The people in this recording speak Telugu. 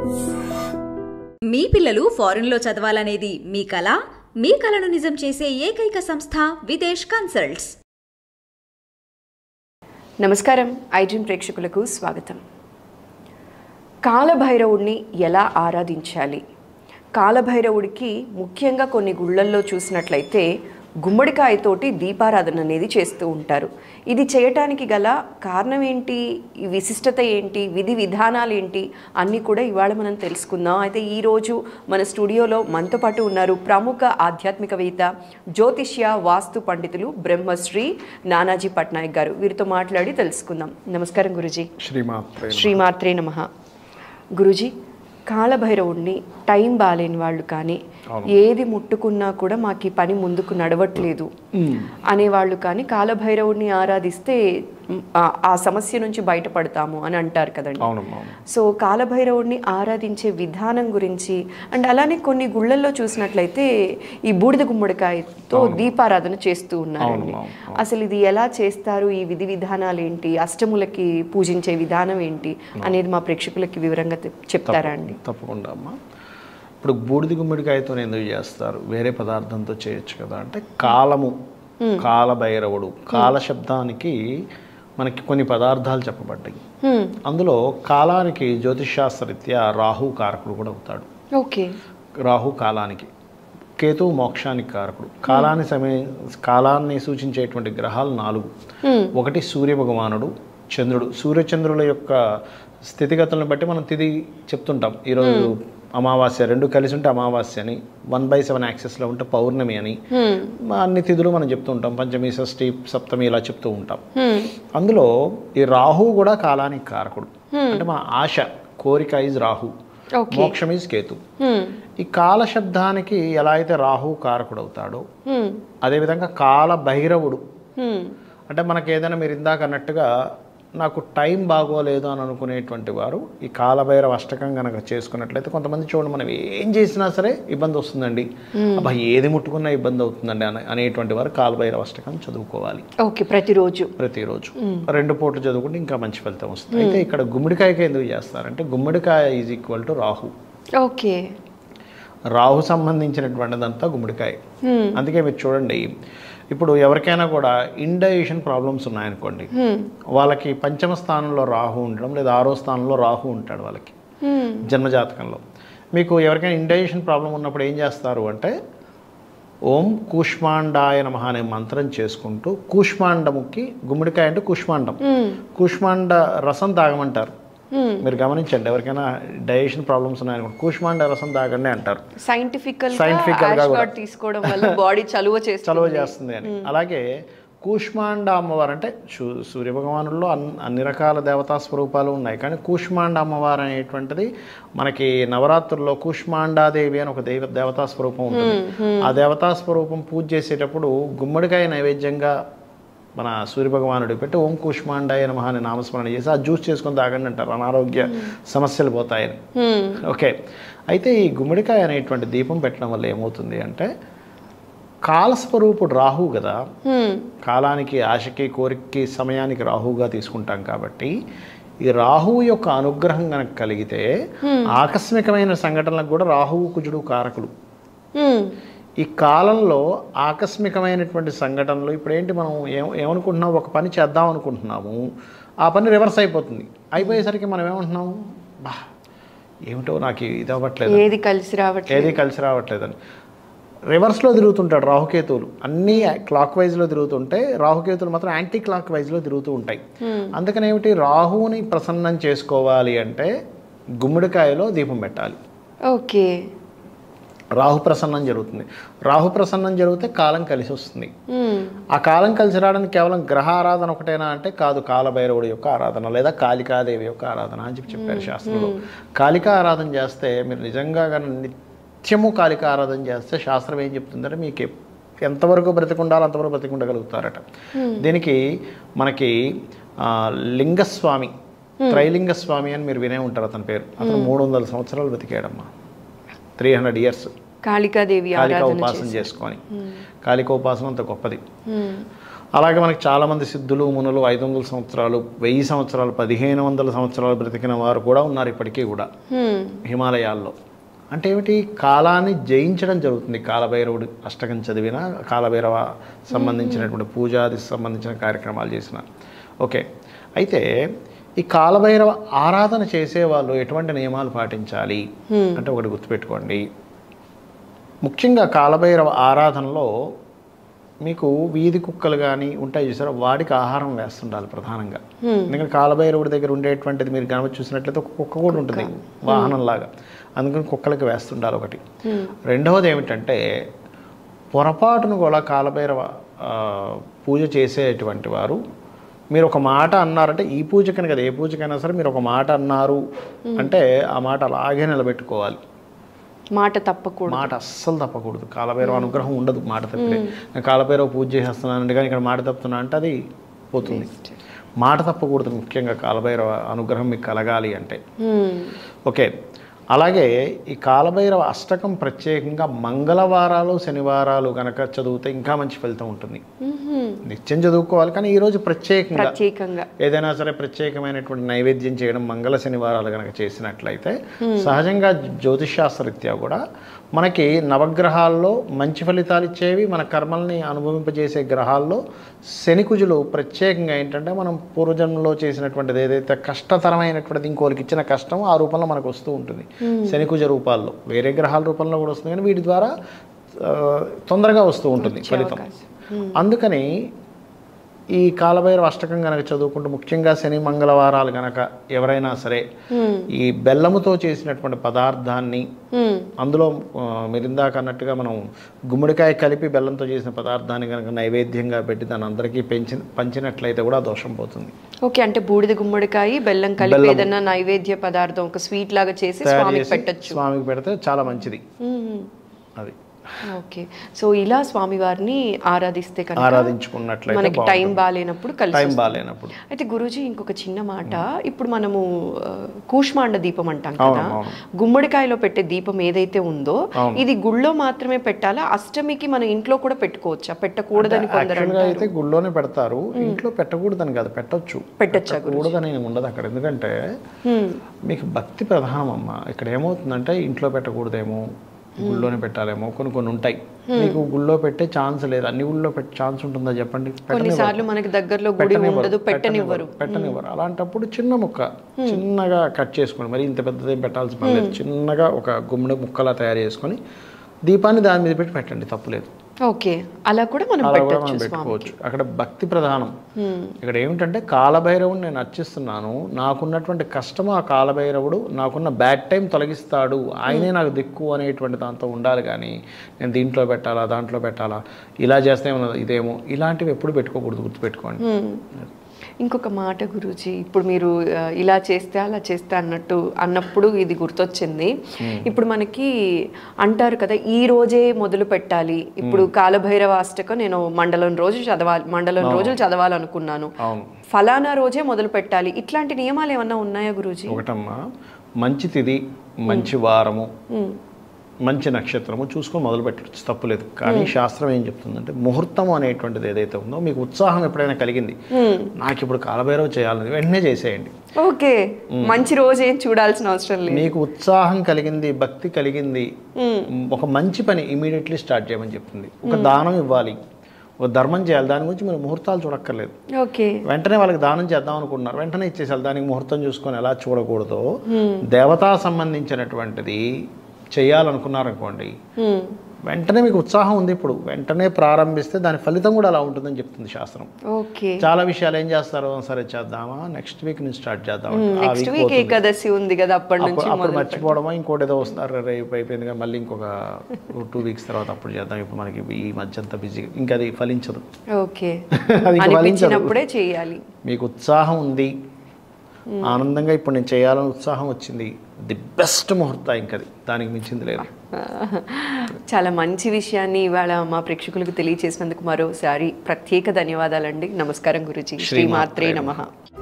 మీ పిల్లలు ఫారెన్లో చదవాలనేది మీ కల మీ కలను నిజం చేసే ఏకైక సంస్థ విదేశ్ కన్సల్ట్స్ నమస్కారం ఐడ్రీమ్ ప్రేక్షకులకు స్వాగతం కాలభైరవుడిని ఎలా ఆరాధించాలి కాలభైరవుడికి ముఖ్యంగా కొన్ని గుళ్ళల్లో చూసినట్లయితే గుమ్మడికాయతోటి దీపారాధన అనేది చేస్తూ ఉంటారు ఇది చేయటానికి గల కారణం ఏంటి ఈ విశిష్టత ఏంటి విధి విధానాలు ఏంటి అన్నీ కూడా ఇవాళ మనం తెలుసుకుందాం అయితే ఈరోజు మన స్టూడియోలో మనతో పాటు ఉన్నారు ప్రముఖ ఆధ్యాత్మికవేత్త జ్యోతిష్య వాస్తు పండితులు బ్రహ్మశ్రీ నానాజీ పట్నాయక్ గారు వీరితో మాట్లాడి తెలుసుకుందాం నమస్కారం గురుజీ శ్రీమాత్రే శ్రీమాత్రే నమ గురుజీ కాలభైరవుడిని టైం బాగాలేని వాళ్ళు కానీ ఏది ముట్టుకున్నా కూడా మాకు ఈ పని ముందుకు నడవట్లేదు అనేవాళ్ళు కానీ కాలభైరవుడిని ఆరాధిస్తే మ్, ఆ- ఆ సమస్య నుంచి బయటపడతాము అని అంటారు కదండి అవునమ్మా అవును. సో కాలభైరవుడిని ఆరాధించే విధానం గురించి అండ్ అలానే కొన్ని గుళ్ళల్లో చూసినట్లయితే ఈ బూడిద గుమ్మడికాయతో దీపారాధన చేస్తూ ఉన్నారండి అవును, అవును, అసలు ఇది ఎలా చేస్తారు ఈ విధి విధానాలు ఏంటి అష్టములకి పూజించే విధానం ఏంటి అనేది మా ప్రేక్షకులకి వివరంగా తె- చెప్తారా అండి తప్పకుండా అమ్మా ఇప్పుడు బూడిద గుమ్మడికాయతో ఎందుకు చేస్తారు వేరే పదార్థంతో చేయొచ్చు కదా అంటే కాలము కాలభైరవుడు కాల శబ్దానికి మనకి కొన్ని పదార్థాలు చెప్పబడ్డాయి హ్మ్, అందులో కాలానికి జ్యోతిషాస్త్రరీత్యా రాహు కారకుడు కూడా అవుతాడు ఓకే రాహు కాలానికి కేతువు మోక్షానికి కారకుడు కాలాన్ని సమయ కాలాన్ని సూచించేటువంటి గ్రహాలు నాలుగు ఒకటి సూర్య భగవానుడు చంద్రుడు సూర్యచంద్రుల యొక్క స్థితిగతులను బట్టి మనం తిది చెప్తుంటాం ఈరోజు అమావాస్య రెండు కలిసి ఉంటే అమావాస్య అని వన్ బై సెవెన్ యాక్సెస్లో ఉంటే పౌర్ణమి అని మా అన్ని తిథులు మనం చెప్తూ ఉంటాం పంచమి షష్ఠి సప్తమి ఇలా చెప్తూ ఉంటాం హ్మ్, అందులో ఈ రాహు కూడా కాలానికి కారకుడు అంటే మన ఆశ కోరిక ఈజ్ రాహు ఓకే మోక్షం ఈజ్ కేతు హ్మ్, ఈ కాల శబ్దానికి ఎలా అయితే రాహు కారకుడు అవుతాడో హ్మ్, అదేవిధంగా కాల భైరవుడు హ్మ్, అంటే మనకి ఏదైనా మీరు ఇందాక అన్నట్టుగా నాకు టైం బాగోలేదు అని అనుకునేటువంటి వారు ఈ కాలభైరవ అష్టకం కనుక చేసుకున్నట్లయితే కొంతమంది చూడండి మనం ఏం చేసినా సరే ఇబ్బంది వస్తుందండి అబ్బా ఏది ముట్టుకున్నా ఇబ్బంది అవుతుందండి అనే అనేటువంటి వారు కాలభైరవ అష్టకం చదువుకోవాలి ఓకే ప్రతిరోజు ప్రతిరోజు రెండు పూటలు చదువుకుంటే ఇంకా మంచి ఫలితం వస్తుంది అయితే ఇక్కడ గుమ్మడికాయకి ఎందుకు చేస్తారంటే గుమ్మడికాయ is equal to Rahu okay Rahu సంబంధించినటువంటిదంతా గుమ్మడికాయ అందుకే మీరు చూడండి ఇప్పుడు ఎవరికైనా కూడా ఇండైజెషన్ ప్రాబ్లమ్స్ ఉన్నాయనుకోండి వాళ్ళకి పంచమ స్థానంలో రాహు ఉండడం లేదా ఆరో స్థానంలో రాహు ఉంటాడు వాళ్ళకి హ్మ్, జన్మజాతకంలో మీకు ఎవరికైనా ఇండైజెషన్ ప్రాబ్లం ఉన్నప్పుడు ఏం చేస్తారు అంటే ఓం కూష్మాండాయ నమః అనే మంత్రం చేసుకుంటూ కూష్మాండముకి గుమ్మడికాయ అంటే కూష్మాండం కూష్మాండ రసం తాగమంటారు మీరు గమనించండి ఎవరికైనా డైజెషన్ ప్రాబ్లమ్స్ ఉన్నాయనుకోండి కూష్మాండ రసం తాగండి అంటారు సైంటిఫికల్ Scientifical గా కూడా. తీసుకోవడం వల్ల బాడీ చలువ చేస్తుంది చలువ చేస్తుంది అని అలాగే కూష్మాండ అమ్మవారు అంటే సూ- సూర్య భగవానుల్లో అన్ అన్ని రకాల దేవతా స్వరూపాలు ఉన్నాయి కానీ కూష్మాండ అమ్మవారు అనేటువంటిది మనకి నవరాత్రుల్లో కూష్మాండాదేవి అని ఒక దేవ దేవతా స్వరూపం ఉంటుంది ఆ దేవతా స్వరూపం పూజ చేసేటప్పుడు గుమ్మడికాయ నైవేద్యంగా మన సూర్య భగవానుడికి పెట్టి ఓం కూష్మాండాయ నమః అని నామస్మరణ చేసి ఆ జ్యూస్ చేసుకొని తాగండి అంటారు అనారోగ్య సమస్యలు పోతాయని హ్మ్, ఓకే అయితే ఈ గుమ్మడికాయ అనేటువంటి దీపం పెట్టడం వల్ల ఏమవుతుంది అంటే కాలస్వరూపుడు రాహు కదా హ్మ్, కాలానికి ఆశకి కోరికకి సమయానికి రాహుగా తీసుకుంటాం కాబట్టి ఈ రాహువు యొక్క అనుగ్రహం కనుక కలిగితే ఆకస్మికమైన సంఘటనలకు కూడా రాహువు కుజుడు కారకులు హ్మ్, ఈ కాలంలో ఆకస్మికమైనటువంటి సంఘటనలు ఇప్పుడు ఏంటి మనం ఏం ఏమనుకుంటున్నాం ఒక పని చేద్దాం అనుకుంటున్నాము ఆ పని రివర్స్ అయిపోతుంది అయిపోయేసరికి మనం ఏమంటున్నాము బా ఏమిటో నాకు ఇది అవ్వట్లేదు ఏది కలిసి రావట్లేదు ఏది కలిసి రావట్లేదని రివర్స్లో తిరుగుతుంటాడు రాహుకేతువులు అన్నీ క్లాక్ వైజ్లో తిరుగుతుంటే రాహుకేతువులు మాత్రం యాంటీ క్లాక్ వైజ్లో తిరుగుతూ ఉంటాయి అందుకని ఏమిటి రాహువుని ప్రసన్నం చేసుకోవాలి అంటే గుమ్మడికాయలో దీపం పెట్టాలి ఓకే రాహు ప్రసన్నం జరుగుతుంది రాహు ప్రసన్నం జరిగితే కాలం కలిసి వస్తుంది హ్మ్, ఆ కాలం కలిసి రావడానికి కేవలం గ్రహ ఆరాధన ఒకటేనా అంటే కాదు కాలభైరవుడి యొక్క ఆరాధన లేదా కాళికాదేవి యొక్క ఆరాధన అని చెప్పి చెప్పారు శాస్త్రంలో కాళికా ఆరాధన చేస్తే మీరు నిజంగా కానీ నిత్యము కాళికా ఆరాధన చేస్తే శాస్త్రం ఏం చెప్తుందంటే మీకు ఎప్- ఎంతవరకు బ్రతికుండాలో అంతవరకు బ్రతికుండగలుగుతారట దీనికి మనకి ఆ, లింగస్వామి త్రైలింగ స్వామి అని మీరు వినే ఉంటారు అతని పేరు అతను మూడు వందల సంవత్సరాలు బతికాడమ్మా త్రీ హండ్రెడ్ ఇయర్స్ కాళికాదేవి కాళికా ఆరాధన ఉపాసన చేసుకొని కాళికా ఉపాసన అంత గొప్పది హ్మ్, అలాగే మనకి చాలామంది సిద్ధులు మునులు ఐదు వందల సంవత్సరాలు వెయ్యి సంవత్సరాలు పదిహేను వందల సంవత్సరాలు బ్రతికిన వారు కూడా ఉన్నారు ఇప్పటికీ కూడా హ్మ్. హిమాలయాల్లో అంటే ఏమిటి కాలాన్ని జయించడం జరుగుతుంది కాలభైరవుడు అష్టకం చదివిన కాలభైరవ సంబంధించినటువంటి పూజాది సంబంధించిన కార్యక్రమాలు చేసిన ఓకే అయితే ఈ కాలభైరవ ఆరాధన చేసేవాళ్ళు ఎటువంటి నియమాలు పాటించాలి అంటే ఒకటి గుర్తుపెట్టుకోండి ముఖ్యంగా కాలభైరవ ఆరాధనలో మీకు వీధి కుక్కలు కానీ ఉంటాయి చూసారా వాడికి ఆహారం వేస్తుండాలి ప్రధానంగా ఎందుకంటే కాలభైరవుడి దగ్గర ఉండేటువంటిది మీరు కనుక చూసినట్లయితే ఒక కుక్క కూడా ఉంటుంది వాహనంలాగా అందుకని కుక్కలకి వేస్తుండాలి ఒకటి రెండవది ఏమిటంటే పొరపాటును కూడా కాలభైరవ ఆ, పూజ చేసేటువంటి వారు మీరు ఒక మాట అన్నారంటే ఈ పూజకని కదా ఏ పూజకైనా సరే మీరు ఒక మాట అన్నారు అంటే ఆ మాట అలాగే నిలబెట్టుకోవాలి మాట తప్పకూడదు మాట అస్సలు తప్పకూడదు కాలభైరవ అనుగ్రహం ఉండదు మాట తప్పితే నేను కాలభైరవ పూజ చేసేస్తున్నానంటే కానీ ఇక్కడ మాట తప్పుతున్నా అంటే అది పోతుంది మాట తప్పకూడదు ముఖ్యంగా కాలభైరవ అనుగ్రహం మీకు కలగాలి అంటే హ్మ్. ఓకే అలాగే ఈ కాలభైరవ అష్టకం ప్రత్యేకంగా మంగళవారాలు శనివారాలు కనుక చదివితే ఇంకా మంచి ఫలితం ఉంటుంది మ్మ్హ్మ్. నిత్యం చదువుకోవాలి కానీ ఈరోజు ప్రత్యేకంగా ప్రత్యేకంగా ఏదైనా సరే ప్రత్యేకమైనటువంటి నైవేద్యం చేయడం మంగళ శనివారాలు కనుక చేసినట్లయితే సహజంగా జ్యోతిషాస్త్రరీత్యా కూడా మనకి నవగ్రహాల్లో మంచి ఫలితాలు ఇచ్చేవి మన కర్మల్ని అనుభవింపజేసే గ్రహాల్లో శనికుజులు ప్రత్యేకంగా ఏంటంటే మనం పూర్వజన్మలో చేసినటువంటిది ఏదైతే కష్టతరమైనటువంటిది ఇంకోరికి ఇచ్చిన కష్టం ఆ రూపంలో మనకు వస్తూ ఉంటుంది శనికుజ రూపాల్లో వేరే గ్రహాల రూపంలో కూడా వస్తుంది కానీ వీటి ద్వారా ఆ, తొందరగా వస్తూ ఉంటుంది ఫలితం అందుకని ఈ కాలభైరవ అష్టకం గనక చదువుకుంటూ ముఖ్యంగా శని మంగళవారాలు గనక ఎవరైనా సరే ఈ బెల్లముతో చేసినటువంటి పదార్థాన్ని హ్మ్. అందులో ఆ, మీరు ఇందాక అన్నట్టుగా మనం గుమ్మడికాయ కలిపి బెల్లంతో చేసిన పదార్థాన్ని కనుక నైవేద్యంగా పెట్టి దాన్ని అందరికీ పెంచి పంచినట్లయితే కూడా ఆ దోషం పోతుంది ఓకే అంటే బూడిద గుమ్మడికాయ బెల్లం కలిపి ఏదైనా నైవేద్య పదార్థం ఒక స్వీట్ లాగా చేసి తయారు స్వామికి చేసి పెట్టచ్చు స్వామికి పెడితే చాలా మంచిది అది ఓకే సో ఇలా స్వామివారిని ఆరాధిస్తే కనుక ఆరాధించుకున్నట్లయితే మనకి టైం బాగాలేనప్పుడు కలిసి టైం బాగాలేనప్పుడు అయితే గురూజీ ఇంకొక చిన్న మాట ఇప్పుడు మనము ఆ, కూష్మాండ దీపం అంటాం కదా అవును, అవును. గుమ్మడికాయలో పెట్టే దీపం ఏదైతే ఉందో ఇది గుళ్ళో మాత్రమే పెట్టాలా అష్టమికి మన ఇంట్లో కూడా పెట్టుకోవచ్చా పెట్టకూడదని కొందరు యాక్చువల్గా అయితే గుళ్ళోనే పెడతారు ఇంట్లో పెట్టకూడదని కాదు పెట్టొచ్చు పెట్టొచ్చా పెట్టకూడదని ఏమి ఉండదు అక్కడ ఎందుకంటే హ్మ్. మీకు భక్తి ప్రధానం అమ్మ ఇక్కడ ఏమవుతుందంటే ఇంట్లో పెట్టకూడదేమో గుళ్ళోనే పెట్టాలేమో కొన్ని కొన్ని ఉంటాయి మీకు గుళ్ళో పెట్టే ఛాన్స్ లేదు అన్ని గుళ్ళో పెట్టే ఛాన్స్ ఉంటుందా చెప్పండి కొన్నిసార్లు మనకి దగ్గరలో గుడి ఉండదు పెట్టనివ్వరు పెట్టనివ్వరు అలాంటప్పుడు చిన్న ముక్క చిన్నగా కట్ చేసుకోండి మరి ఇంత పెద్దదేం పెట్టాల్సిన పని లేదు చిన్నగా ఒక గుమ్మడి ముక్కలా తయారు చేసుకొని దీపాన్ని దాని మీద పెట్టి పెట్టండి తప్పులేదు ఓకే అలా కూడా మనం అలా కూడా పెట్టచ్చు మనం పెట్టుకోవచ్చు అక్కడ భక్తి ప్రధానం ఇక్కడ ఏమిటంటే కాలభైరవుడు నేను అర్చిస్తున్నాను నాకున్నటువంటి కష్టము ఆ కాలభైరవుడు నాకున్న బ్యాడ్ టైం తొలగిస్తాడు ఆయనే నాకు దిక్కు అనేటువంటి దాంతో ఉండాలి కానీ నేను దీంట్లో పెట్టాలా దాంట్లో పెట్టాలా ఇలా చేస్తే ఏమన్నా ఇదేమో ఇలాంటివి ఎప్పుడు పెట్టుకోకూడదు గుర్తుపెట్టుకోండి ఇంకొక మాట గురూజీ ఇప్పుడు మీరు ఆ, ఇలా చేస్తే అలా చేస్తే అన్నట్టు అన్నప్పుడు ఇది గుర్తొచ్చింది ఇప్పుడు మనకి అంటారు కదా ఈ రోజే మొదలు పెట్టాలి ఇప్పుడు కాలభైరవ అష్టకం నేను మండలం రోజు చదవాలి మండలం రోజులు చదవాలనుకున్నాను అవును ఫలానా రోజే మొదలు పెట్టాలి ఇట్లాంటి నియమాలు ఏమన్నా ఉన్నాయా గురూజీ ఒకటమ్మా మంచి తిథి మంచి వారము మంచి నక్షత్రము చూసుకొని మొదలు పెట్టచ్చు తప్పులేదు కానీ శాస్త్రం ఏం చెప్తుందంటే ముహూర్తం అనేటువంటిది ఏదైతే ఉందో మీకు ఉత్సాహం ఎప్పుడైనా కలిగింది నాకు ఇప్పుడు కాలభైరవ చేయాలని వెంటనే చేసేయండి ఓకే మంచి రోజు ఏం చూడాల్సిన అవసరం లేదు మీకు ఉత్సాహం కలిగింది భక్తి కలిగింది ఒక మంచి పని ఇమీడియట్లీ స్టార్ట్ చేయమని చెప్తుంది ఒక దానం ఇవ్వాలి ఒక ధర్మం చేయాలి దాని గురించి మీరు ముహూర్తాలు చూడక్కర్లేదు ఓకే వెంటనే వాళ్ళకి దానం చేద్దాం అనుకుంటున్నారు వెంటనే ఇచ్చేసారు దానికి ముహూర్తం చూసుకొని ఎలా చూడకూడదో దేవతా సంబంధించినటువంటిది చేయాలనుకున్నారనుకోండి హ్మ్. వెంటనే మీకు ఉత్సాహం ఉంది ఇప్పుడు వెంటనే ప్రారంభిస్తే దాని ఫలితం కూడా అలా ఉంటుందని చెప్తుంది శాస్త్రం ఓకే చాలా విషయాలు ఏం చేస్తారు సరే చేద్దామా నెక్స్ట్ వీక్ నుంచి స్టార్ట్ చేద్దాం ఆ నెక్స్ట్ week వీక్ పోతుంది. ఏకాదశి ఉంది కదా అప్పటి నుంచి అప్పుడు అప్పుడు మర్చిపోవడమా ఇంకోటి ఏదో వస్తున్నారు రేపు అయిపోయింది కదా మళ్ళీ ఇంకొక టూ వీక్స్ తర్వాత అప్పుడు చేద్దాం ఇప్పుడు మనకి ఈ మధ్య అంతా బిజీ ఇంకా అది ఫలించదు ఓకే అది ఇంకా ఫలించదు అనిపించినప్పుడే చేయాలి మీకు ఉత్సాహం ఉంది ఆనందంగా ఇప్పుడు నేను చేయాలని ఉత్సాహం వచ్చింది ది బెస్ట్ ముహూర్తం ఇంకది దానికి మించింది లేదు చాలా మంచి విషయాన్ని ఇవాళ మా ప్రేక్షకులకు తెలియచేసినందుకు మరోసారి ప్రత్యేక ధన్యవాదాలండి నమస్కారం గురుజీ శ్రీమాత్రే నమః